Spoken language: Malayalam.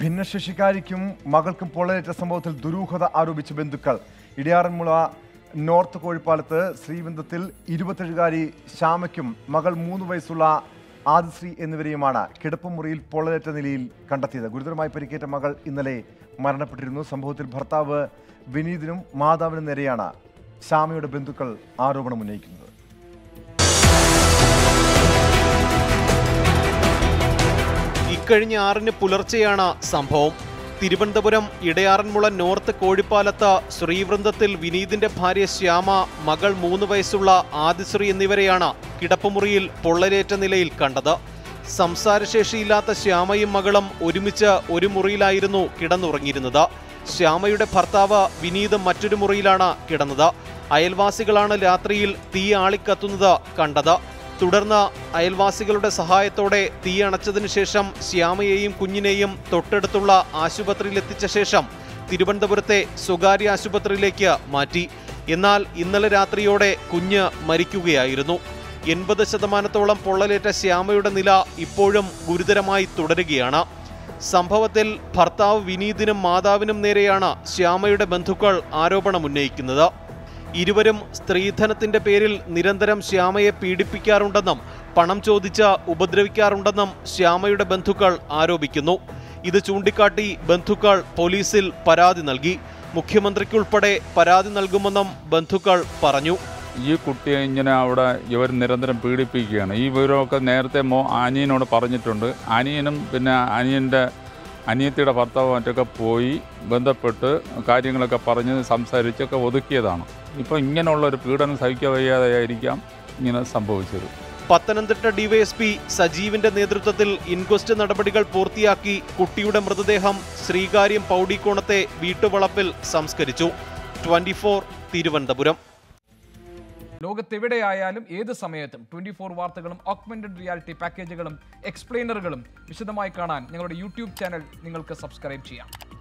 ഭിന്നശേഷിക്കാരിക്കും മകൾക്കും പൊള്ളലേറ്റ സംഭവത്തിൽ ദുരൂഹത ആരോപിച്ച ബന്ധുക്കൾ ഇടിയാറന്മുള നോർത്ത് കോഴിപ്പാലത്ത് ശ്രീബന്ധത്തിൽ ഇരുപത്തേഴുകാരി ശ്യാമയ്ക്കും മകൾ മൂന്ന് വയസ്സുള്ള ആദിശ്രീ എന്നിവരെയുമാണ് കിടപ്പുമുറിയിൽ പൊള്ളലേറ്റ നിലയിൽ കണ്ടെത്തിയത് ഗുരുതരമായി പരിക്കേറ്റ മകൾ ഇന്നലെ മരണപ്പെട്ടിരുന്നു സംഭവത്തിൽ ഭർത്താവ് വിനീതിനും മാതാവിനും നേരെയാണ് ശ്യാമയുടെ ബന്ധുക്കൾ ആരോപണം ഉന്നയിക്കുന്നത് ഇക്കഴിഞ്ഞ ആറിന് പുലർച്ചെയാണ് സംഭവം തിരുവനന്തപുരം ഇടയാറന്മുള നോർത്ത് കോഴിപ്പാലത്ത് ശ്രീവൃന്ദത്തിൽ വിനീതിന്റെ ഭാര്യ ശ്യാമ മകൾ മൂന്ന് വയസ്സുള്ള ആദിശ്രീ എന്നിവരെയാണ് കിടപ്പുമുറിയിൽ പൊള്ളലേറ്റ നിലയിൽ കണ്ടത് സംസാരശേഷിയില്ലാത്ത ശ്യാമയും മകളും ഒരുമിച്ച് ഒരു മുറിയിലായിരുന്നു കിടന്നുറങ്ങിയിരുന്നത് ശ്യാമയുടെ ഭർത്താവ് വിനീത് മറ്റൊരു മുറിയിലാണ് കിടന്നത് അയൽവാസികളാണ് രാത്രിയിൽ തീ ആളിക്കത്തുന്നത് കണ്ടത് തുടർന്ന് അയൽവാസികളുടെ സഹായത്തോടെ തീ അണച്ചതിനു ശേഷം ശ്യാമയെയും കുഞ്ഞിനെയും തൊട്ടടുത്തുള്ള ആശുപത്രിയിൽ എത്തിച്ച ശേഷം തിരുവനന്തപുരത്തെ സ്വകാര്യ ആശുപത്രിയിലേക്ക് മാറ്റി എന്നാൽ ഇന്നലെ രാത്രിയോടെ കുഞ്ഞ് മരിക്കുകയായിരുന്നു എൺപത് ശതമാനത്തോളം പൊള്ളലേറ്റ ശ്യാമയുടെ നില ഇപ്പോഴും ഗുരുതരമായി തുടരുകയാണ് സംഭവത്തിൽ ഭർത്താവ് വിനീതിനും മാതാവിനും നേരെയാണ് ശ്യാമയുടെ ബന്ധുക്കൾ ആരോപണമുന്നയിക്കുന്നത് ഇരുവരും സ്ത്രീധനത്തിന്റെ പേരിൽ നിരന്തരം ശ്യാമയെ പീഡിപ്പിക്കാറുണ്ടെന്നും പണം ചോദിച്ച് ഉപദ്രവിക്കാറുണ്ടെന്നും ശ്യാമയുടെ ബന്ധുക്കൾ ആരോപിക്കുന്നു ഇത് ചൂണ്ടിക്കാട്ടി ബന്ധുക്കൾ പോലീസിൽ പരാതി നൽകി മുഖ്യമന്ത്രിക്കുൾപ്പെടെ പരാതി നൽകുമെന്നും ബന്ധുക്കൾ പറഞ്ഞു ഈ കുട്ടിയെ ഇങ്ങനെ അവിടെ ഇവർ നിരന്തരം പീഡിപ്പിക്കുകയാണ് ഈ വിവരമൊക്കെ നേരത്തെ മോ അനിയനോട് പറഞ്ഞിട്ടുണ്ട് അനിയനും പിന്നെ അനിയൻ്റെ അനിയത്തിയുടെ ഭർത്താവ് മറ്റൊക്കെ പോയി ബന്ധപ്പെട്ട് കാര്യങ്ങളൊക്കെ പറഞ്ഞ് സംസാരിച്ചൊക്കെ ഒതുക്കിയതാണ് ഇപ്പോൾ ഇങ്ങനെയുള്ള ഒരു പീഡനം സഹിക്കാൻ വയ്യാതെയായിരിക്കാം ഇങ്ങനെ സംഭവിച്ചത് പത്തനംതിട്ട ഡിവൈഎസ്പി സജീവിന്റെ നേതൃത്വത്തിൽ ഇൻക്വസ്റ്റ് നടപടികൾ പൂർത്തിയാക്കി കുട്ടിയുടെ മൃതദേഹം ശ്രീകാര്യം പൗടിക്കോണത്തെ വീട്ടുവളപ്പിൽ സംസ്കരിച്ചു ട്വന്റി തിരുവനന്തപുരം ലോകത്തെവിടെയായാലും ഏത് സമയത്തും ട്വന്റി ഫോർ വാർത്തകളും ഓഗ്മെന്റഡ് റിയാലിറ്റി പാക്കേജുകളും എക്സ്പ്ലെയിനറുകളും വിശദമായി കാണാൻ ഞങ്ങളുടെ യൂട്യൂബ് ചാനൽ നിങ്ങൾക്ക് സബ്സ്ക്രൈബ് ചെയ്യാം